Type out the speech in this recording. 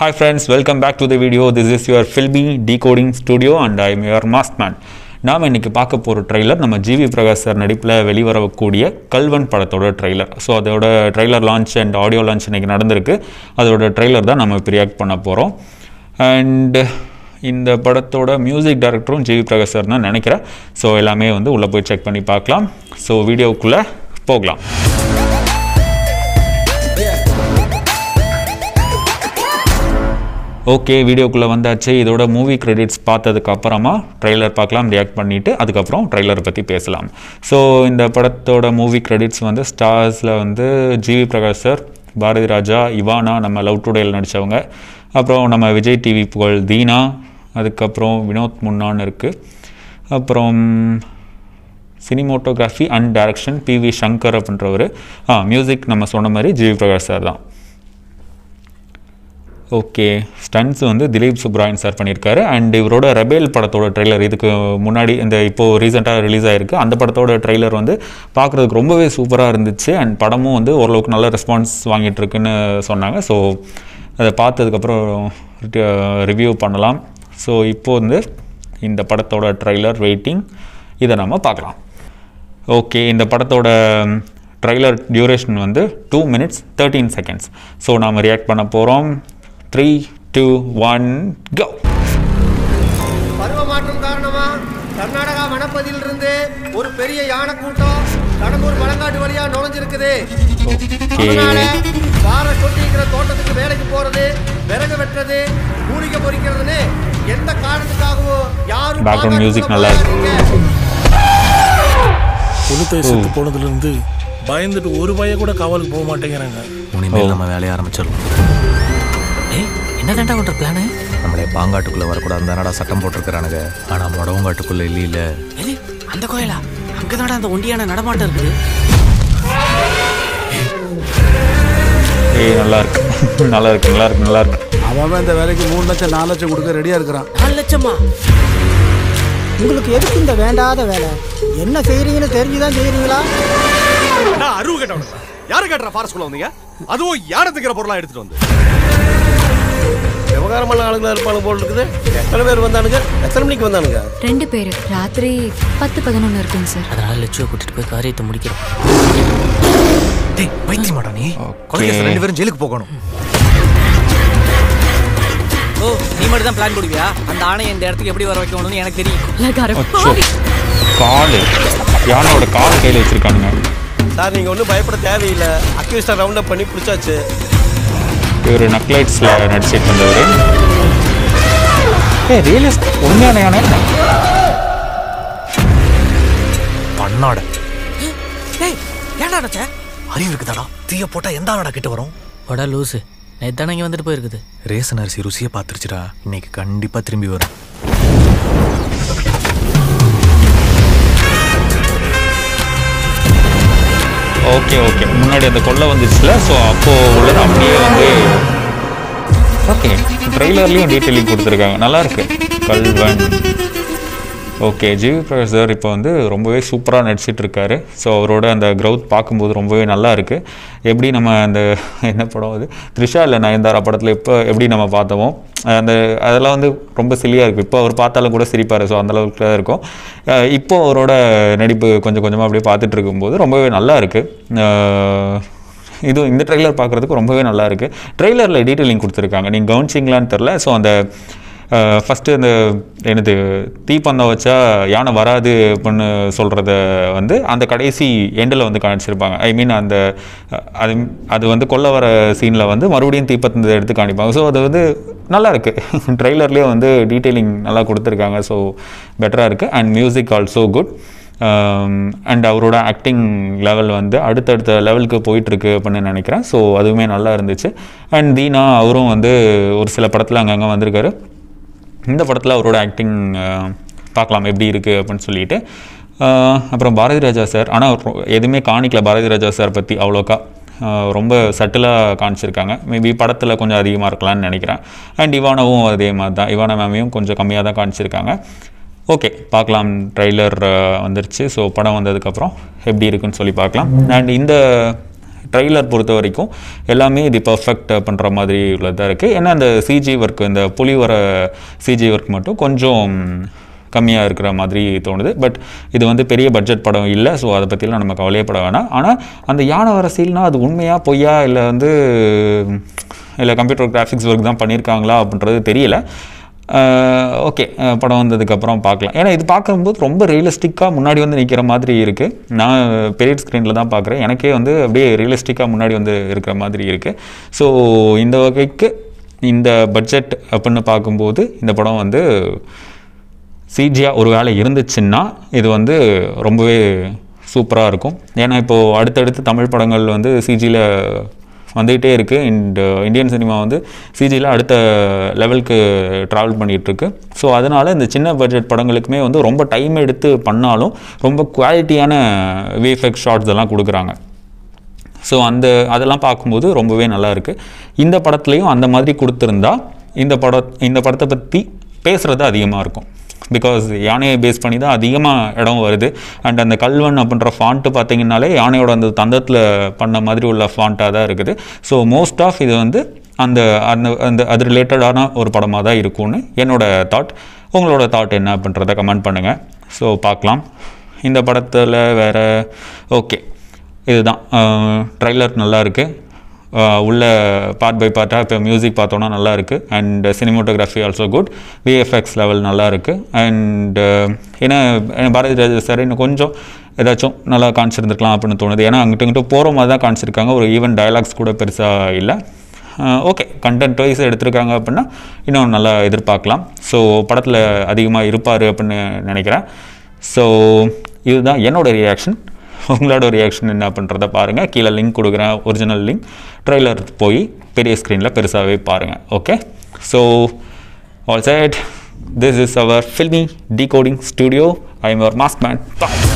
Hi friends, welcome back to the video. This is your Filby Decoding Studio and I am your masked man. நாம் இன்னைக்கு பார்க்க போகிற trailer நம்ம GV Prakash sir நடிப்பில் வெளிவரக்கூடிய கல்வன் படத்தோட ட்ரெய்லர் ஸோ அதோட trailer launch and audio launch இன்னைக்கு நடந்திருக்கு அதோட ட்ரெய்லர் தான் நம்ம இப்போ ரியாக்ட் பண்ண போகிறோம் அண்ட் இந்த படத்தோட மியூசிக் டைரக்டரும் ஜிவி பிரகாஷ் சார் தான் நினைக்கிறேன் ஸோ எல்லாமே வந்து உள்ளே போய் செக் பண்ணி பார்க்கலாம் ஸோ வீடியோக்குள்ளே போகலாம் ஓகே வீடியோக்குள்ளே வந்தாச்சு இதோட மூவி கிரெடிட்ஸ் பார்த்ததுக்கு அப்புறமா ட்ரெய்லர் பார்க்கலாம் ரியாக்ட் பண்ணிவிட்டு அதுக்கப்புறம் ட்ரெய்லரை பற்றி பேசலாம் ஸோ இந்த படத்தோட மூவி கிரெடிட்ஸ் வந்து ஸ்டார்ஸில் வந்து ஜிவி பிரகாஷ் சார் பாரதி ராஜா இவானா நம்ம லவ் டுடேயில் நடித்தவங்க அப்புறம் நம்ம விஜய் டிவி புகழ் தீனா அதுக்கப்புறம் வினோத் முன்னான்னு இருக்குது அப்புறம் cinematography and direction P V Shankar அப்படின்றவர் ஆ மியூசிக் நம்ம சொன்ன மாதிரி ஜிவி பிரகாஷ் சார் தான் ஓகே ஸ்டன்ஸ் வந்து திலீப் சுப்ராயன் சார் பண்ணியிருக்காரு அண்ட் இவரோட ரெபேல் படத்தோட ட்ரெய்லர் இதுக்கு முன்னாடி இந்த இப்போது ரீசெண்டாக ரிலீஸ் ஆகிருக்கு அந்த படத்தோட ட்ரெய்லர் வந்து பார்க்குறதுக்கு ரொம்பவே சூப்பராக இருந்துச்சு அண்ட் படமும் வந்து ஓரளவுக்கு நல்ல ரெஸ்பான்ஸ் வாங்கிட்டு இருக்குன்னு சொன்னாங்க ஸோ அதை பார்த்ததுக்கப்புறம் ரிவ்யூ பண்ணலாம் ஸோ இப்போ வந்து இந்த படத்தோட ட்ரெய்லர் வெயிட்டிங் இதை நம்ம பார்க்கலாம் ஓகே இந்த படத்தோட ட்ரைலர் டியூரேஷன் வந்து two minutes thirteen seconds so நாம் ரியாக்ட் பண்ண போகிறோம் த்ரீ டூ ஒன் கோ பருவ மாற்றம் காரணமா கர்நாடகா வனப்பகுதியிலிருந்து ஒரு பெரிய யானை கூட்டம் கடம்பூர் பழங்காட்டு வழியா நுழைஞ்சிருக்குது அதனால பாறை கொட்டிக்கிற தோட்டத்துக்கு வேலைக்கு போறது விறகு வெட்டுறது மூலிகை பொறிக்கிறதுன்னு எந்த காரணத்துக்காகவும் யாரும் Background music பாகாட்டுக்குள்ள நல்லா இருக்கு. போகாதீங்க. புழுத்தை செத்து போனதுல இருந்து பயந்துட்டு ஒரு பைய கூட காவலுக்கு போக மாட்டேங்கிறாங்க இனிமேல் நம்ம வேலையை ஆரம்பிச்சிடலாம் ஏய் என்னதான்டா பண்ற பிளானு நம்மளே பாங்காட்டுக்குள்ள வரக்கூடாது தானடா சட்டம் போட்டிருக்கிறானுங்க ஆனா முடவங்காட்டுக்குள்ள இல்ல எது அந்த கோயிலா அங்கதான்டா அந்த ஒண்டியான நடமாட்டம் இருக்குது ஏய் நல்லா இருக்கு நல்லா இருக்கு நல்லா இருக்கு நல்லா இருக்கு அவன் இந்த வேலைக்கு மூணு லட்சம் நாலு லட்சம் கொடுக்க ரெடியா இருக்கிறான் நாலு லட்சமா உங்களுக்கு எதுக்கு இந்த வேண்டாத வேலை என்ன செய்றீங்கன்னு தெரிஞ்சுதான் செய்றீங்களா நான் அருவு கேட்டவனுங்க யாரு கேட்டுற ஃபாரஸ்ட்குள்ள வந்தீங்க அதுவும் யாரை திக்கிற பொருளா எடுத்துட்டு வந்து விவகாரமான ஆளுங்களா இருப்பானுங்க போல் இருக்குது எத்தனை பேர் வந்தானுங்க எத்தனை மணிக்கு வந்தானுங்க ரெண்டு பேர் ராத்திரி பத்து பதினொன்று இருக்குங்க சார் அதனால லட்சுவை கூட்டிட்டு போய் காரியத்தை முடிக்கிறோம் டேய் பைத்தியம் மாட்டா நீ கொலைகேஸ் ரெண்டு பேரும் ஜெயிலுக்கு போகணும் ஓ நீ மட்டும் தான் பிளான் போடுவியா அந்த ஆணையை இந்த இடத்துக்கு எப்படி வர வைக்கணும்னு எனக்கு தெரியும் அச்சோ கால் யானோட கால் கையில் வச்சுருக்கானுங்க சார் நீங்க ஒன்றும் பயப்பட தேவையில்லை அக்யூஸ்டா ரவுண்ட் அப் பண்ணி பிடிச்சாச்சு இவர் நக்லைட்ஸில் நடிச்சிட்டு வந்தவர் ஏ ரியலிஸ்ட் உண்மையான யானை பண்ணாட டேய் ஏன்டா நினைச்ச அறிவு இருக்குதாடா தீய போட்டா எந்த ஆடா கிட்ட வரும் வடா லூசு நேத்தானே இங்க வந்துட்டு போயிருக்குது ரேசன் அரிசி ருசியை பார்த்துருச்சுடா இன்னைக்கு கண்டிப்பா திரும்பி வரும் ஓகே ஓகே முன்னாடி அந்த கொள்ளை வந்துச்சுல ஸோ அப்போது உள்ளது அப்படியே வந்து ஓகே ட்ரெய்லர்லேயும் டீட்டெயிலிங் கொடுத்துருக்காங்க நல்லா இருக்கு கல்வன் ஓகே ஜிவி பிரகாஷ் சார் இப்போ வந்து ரொம்பவே சூப்பராக நடிச்சிட்டு இருக்காரு ஸோ அவரோட அந்த க்ரௌத் பார்க்கும்போது ரொம்பவே நல்லா இருக்கு எப்படி நம்ம அந்த என்ன படம் அது த்ரிஷா இல்லை நயன்தாரா படத்தில் இப்போ எப்படி நம்ம பார்த்தோமோ அந்த அதெல்லாம் வந்து ரொம்ப சிலியாக இருக்கும் இப்போ அவர் பார்த்தாலும் கூட சிரிப்பார் ஸோ அந்த அளவுக்கு தான் இருக்கும் அஹ் இப்போ அவரோட நடிப்பு கொஞ்சம் கொஞ்சமாக அப்படியே பார்த்துட்டு இருக்கும்போது ரொம்பவே நல்லா இருக்கு அஹ் இது இந்த ட்ரெய்லர் பார்க்குறதுக்கு ரொம்பவே நல்லா இருக்குது ட்ரெய்லரில் டீட்டெயிலிங் கொடுத்துருக்காங்க நீங்கள் கவனிச்சிங்களான்னு தெரில ஸோ அந்த ஃபஸ்ட்டு அந்த என்னது தீப்பந்தம் வச்சா யானை வராது அப்படின்னு சொல்கிறத வந்து அந்த கடைசி எண்டில் வந்து காமிச்சிருப்பாங்க ஐ மீன் அந்த அஹ், அது அது வந்து கொல்ல வர சீனில் வந்து மறுபடியும் தீப்பந்தத்தை எடுத்து காமிப்பாங்க ஸோ அது வந்து நல்லா இருக்குது ட்ரெய்லர்லேயே வந்து டீட்டெயிலிங் நல்லா கொடுத்துருக்காங்க ஸோ பெட்டராக இருக்குது and music also good and அவரோட ஆக்டிங் லெவல் வந்து அடுத்தடுத்த லெவலுக்கு போயிட்டுருக்கு அப்படின்னு நினைக்கிறேன் ஸோ அதுவுமே நல்லா இருந்துச்சு அண்ட் தீனா அவரும் வந்து ஒரு சில படத்தில் அங்கங்கே வந்திருக்காரு இந்த படத்தில் அவரோட ஆக்டிங் பார்க்கலாம் எப்படி இருக்குது அப்படின்னு சொல்லிட்டு அஹ், அப்புறம் பாரதி ராஜா சார் ஆனால் எதுவுமே காணிக்கல பாரதி ராஜா சார் பற்றி அவ்வளோக்கா அஹ், ரொம்ப சட்டிலாக காமிச்சிருக்காங்க மேபி படத்தில் கொஞ்சம் அதிகமாக இருக்கலாம்னு நினைக்கிறேன் அண்ட் இவானாவும் அதே மாதிரி தான் இவானா மேமையும் கொஞ்சம் கம்மியாக தான் காமிச்சிருக்காங்க ஓகே பார்க்கலாம் ட்ரைலர் வந்துருச்சு ஸோ படம் வந்ததுக்கப்புறம் எப்படி இருக்குன்னு சொல்லி பார்க்கலாம் அண்ட் இந்த ட்ரெய்லர் பொறுத்த வரைக்கும் எல்லாமே இது பர்ஃபெக்ட் பண்ணுற மாதிரி உள்ளதாக இருக்குது ஏன்னா அந்த சிஜி ஒர்க் இந்த புலி வர சிஜி ஒர்க் மட்டும் கொஞ்சம் கம்மியாக இருக்கிற மாதிரி தோணுது பட் இது வந்து பெரிய பட்ஜெட் படம் இல்லை ஸோ அதை பற்றிலாம் நம்ம கவலையப்பட வேணாம் ஆனால் அந்த யானை வர சீல்னா அது உண்மையா பொய்யா இல்லை வந்து இல்லை கம்ப்யூட்டர் கிராஃபிக்ஸ் ஒர்க் தான் பண்ணியிருக்காங்களா அப்படின்றது தெரியல ஓகே படம் வந்ததுக்கப்புறம் பார்க்கலாம் ஏன்னா இது பார்க்கும்போது ரொம்ப ரியலிஸ்டிக்காக முன்னாடி வந்து நிற்கிற மாதிரி இருக்குது நான் பெரிய ஸ்க்ரீனில் தான் பார்க்குறேன் எனக்கே வந்து அப்படியே ரியலிஸ்டிக்காக முன்னாடி வந்து இருக்கிற மாதிரி இருக்குது ஸோ இந்த வகைக்கு இந்த பட்ஜெட் அப்படின்னு பார்க்கும்போது இந்த படம் வந்து சிஜியாக ஒரு வேலை இருந்துச்சுன்னா இது வந்து ரொம்பவே சூப்பராக இருக்கும் ஏன்னா இப்போது அடுத்தடுத்து தமிழ் படங்கள் வந்து சிஜியில் வந்துகிட்டே இருக்குது அண்ட் இந்தியன் சினிமா வந்து சிஜியில் அடுத்த லெவலுக்கு ட்ராவல் பண்ணிகிட்ருக்கு ஸோ அதனால் இந்த சின்ன பட்ஜெட் படங்களுக்குமே வந்து ரொம்ப டைம் எடுத்து பண்ணாலும் ரொம்ப குவாலிட்டியான விஎஃப்எக்ஸ் ஷார்ட்ஸ் எல்லாம் கொடுக்குறாங்க ஸோ அந்த அதெல்லாம் பார்க்கும்போது ரொம்பவே நல்லா இருக்குது இந்த படத்துலையும் அந்த மாதிரி கொடுத்துருந்தா இந்த படம் இந்த படத்தை பற்றி பேசுகிறது அதிகமாக இருக்கும் பிகாஸ் யானையை பேஸ் பண்ணி தான் அதிகமாக இடம் வருது அண்ட் அந்த கல்வன் அப்படின்ற ஃபாண்ட்டு பார்த்தீங்கன்னாலே யானையோட அந்த தந்தத்தில் பண்ண மாதிரி உள்ள ஃபாண்ட்டாக தான் இருக்குது ஸோ மோஸ்ட் ஆஃப் இது வந்து அந்த அந்த அந்த அது ரிலேட்டடான ஒரு படமாக தான் இருக்கும்னு என்னோட தாட் உங்களோட தாட் என்ன அப்படின்றத கமெண்ட் பண்ணுங்கள் ஸோ பார்க்கலாம் இந்த படத்தில் வேறு ஓகே இதுதான் ட்ரைலர் நல்லா இருக்குது உள்ள பார்ட் பை பார்ட்டாக இப்போ மியூசிக் பார்த்தோன்னா நல்லா இருக்குது and cinematography also good VFX level நல்லா இருக்குது அண்ட் ஏன்னா ஏன்னா பாரதி ராஜா சார் இன்னும் கொஞ்சம் ஏதாச்சும் நல்லா காமிச்சிருந்துருக்கலாம் அப்படின்னு தோணுது ஏன்னா அங்கிட்ட இங்கிட்ட போகிற மாதிரி தான் காமிச்சிருக்காங்க ஒரு ஈவன் டயலாக்ஸ் கூட பெருசாக இல்லை ஓகே கண்டென்ட் வைஸ் எடுத்திருக்காங்க அப்படின்னா இன்னும் நல்லா எதிர்பார்க்கலாம் ஸோ படத்தில் அதிகமாக இருப்பார் அப்படின்னு நினைக்கிறேன் ஸோ இதுதான் என்னோட ரியாக்ஷன் உங்களோட ரியாக்ஷன் என்ன பண்ணுறத பாருங்கள் கீழே லிங்க் கொடுக்குறேன் ஒரிஜினல் லிங்க் ட்ரெய்லர் போய் பெரிய ஸ்க்ரீனில் பெருசாகவே பாருங்கள் okay so all side this is our filmy decoding studio I am your mask man